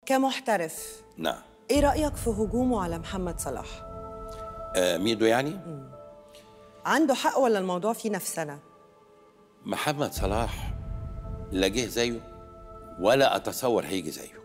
كمحترف نعم ايه رايك في هجومه على محمد صلاح آه ميدو يعني عنده حق ولا الموضوع فيه نفسنا محمد صلاح لا جه زيه ولا اتصور هيجي زيه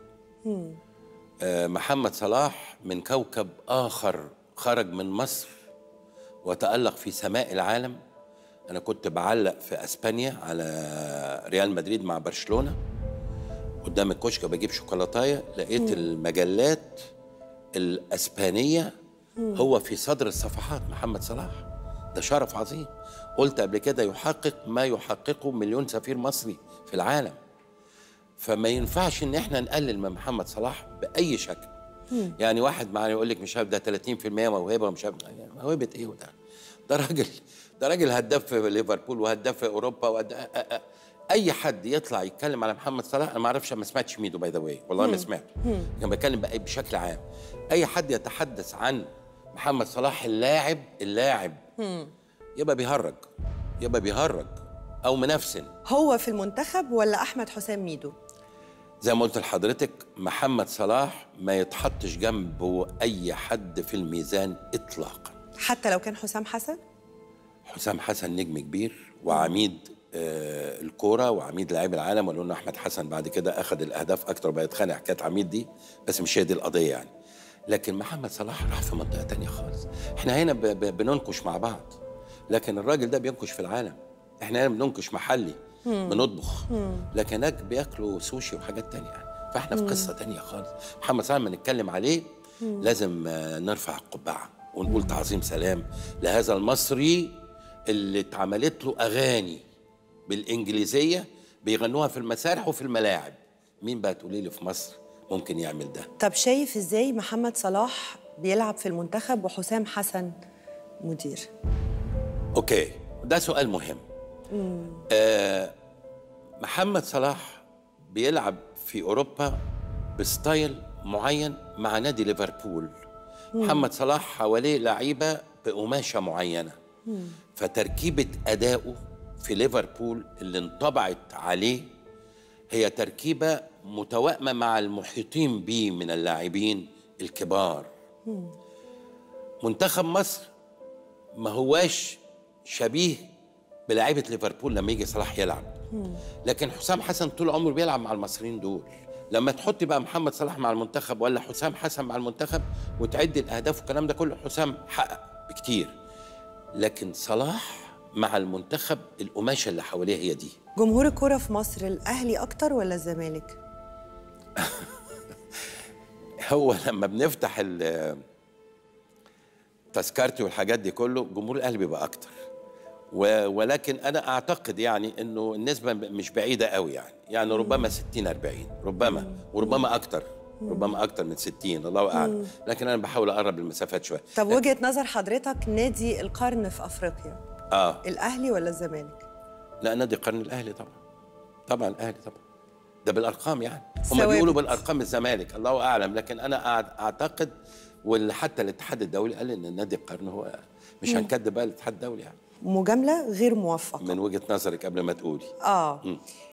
آه محمد صلاح من كوكب اخر خرج من مصر وتالق في سماء العالم انا كنت بعلق في اسبانيا على ريال مدريد مع برشلونه قدام الكشك بجيب شوكولاتايه لقيت المجلات الاسبانيه هو في صدر الصفحات محمد صلاح ده شرف عظيم قلت قبل كده يحقق ما يحققه مليون سفير مصري في العالم فما ينفعش ان احنا نقلل من محمد صلاح باي شكل يعني واحد معنا يقول لك مش عارف ده 30% موهبه ومش عارف يعني موهبه ايه وده ده راجل ده راجل هداف في ليفربول وهداف في اوروبا وهد... أ- أ- أ- اي حد يطلع يتكلم على محمد صلاح انا ما اعرفش ما سمعتش ميدو باي ذا واي والله ما سمعت كان بتكلم بقى بشكل عام اي حد يتحدث عن محمد صلاح اللاعب اللاعب يبقى بيهرج يبقى بيهرج او منافسن هو في المنتخب ولا احمد حسام ميدو زي ما قلت لحضرتك محمد صلاح ما يتحطش جنبه اي حد في الميزان اطلاقا حتى لو كان حسام حسن حسام حسن نجم كبير وعميد آه الكوره وعميد لاعب العالم ولو ان احمد حسن بعد كده اخذ الاهداف اكتر وبقى يتخانق حكايه عميد دي بس مش هي دي القضيه يعني لكن محمد صلاح راح في منطقه تانية خالص احنا هنا ب- ب- بننكش مع بعض لكن الراجل ده بينكش في العالم احنا هنا بننكش محلي بنطبخ لكن هناك بياكلوا سوشي وحاجات تانية يعني فاحنا في قصه تانية خالص محمد صلاح لما نتكلم عليه لازم آه، نرفع القبعه ونقول تعظيم سلام لهذا المصري اللي اتعملت له اغاني بالانجليزيه بيغنوها في المسارح وفي الملاعب مين بقى تقولي لي في مصر ممكن يعمل ده طب شايف ازاي محمد صلاح بيلعب في المنتخب وحسام حسن مدير اوكي ده سؤال مهم آه محمد صلاح بيلعب في اوروبا بستايل معين مع نادي ليفربول محمد صلاح حواليه لعيبه بقماشه معينه فتركيبه ادائه في ليفربول اللي انطبعت عليه هي تركيبه متوائمه مع المحيطين به من اللاعبين الكبار منتخب مصر ما هواش شبيه بلاعيبه ليفربول لما يجي صلاح يلعب لكن حسام حسن طول عمره بيلعب مع المصريين دول لما تحطي بقى محمد صلاح مع المنتخب ولا حسام حسن مع المنتخب وتعدي الاهداف والكلام ده كله حسام حقق بكتير لكن صلاح مع المنتخب القماشه اللي حواليه هي دي جمهور الكرة في مصر الاهلي اكتر ولا الزمالك هو لما بنفتح ال- تذكرتي والحاجات دي كله جمهور الاهلي بيبقى اكتر و- ولكن انا اعتقد يعني انه النسبه مش بعيده قوي يعني يعني ربما 60 40 ربما وربما اكتر ربما اكتر من 60 الله اعلم لكن انا بحاول اقرب المسافات شويه طب وجهة نظر حضرتك نادي القرن في افريقيا اه الاهلي ولا الزمالك لا نادي قرن الاهلي طبعا طبعا الاهلي طبعا ده بالارقام يعني هم ثوابت. بيقولوا بالارقام الزمالك الله اعلم لكن انا أع- اعتقد وحتى الاتحاد الدولي قال ان نادي القرن هو مش هنكذب بقى الاتحاد الدولي يعني مجاملة غير موفقة من وجهه نظرك قبل ما تقولي اه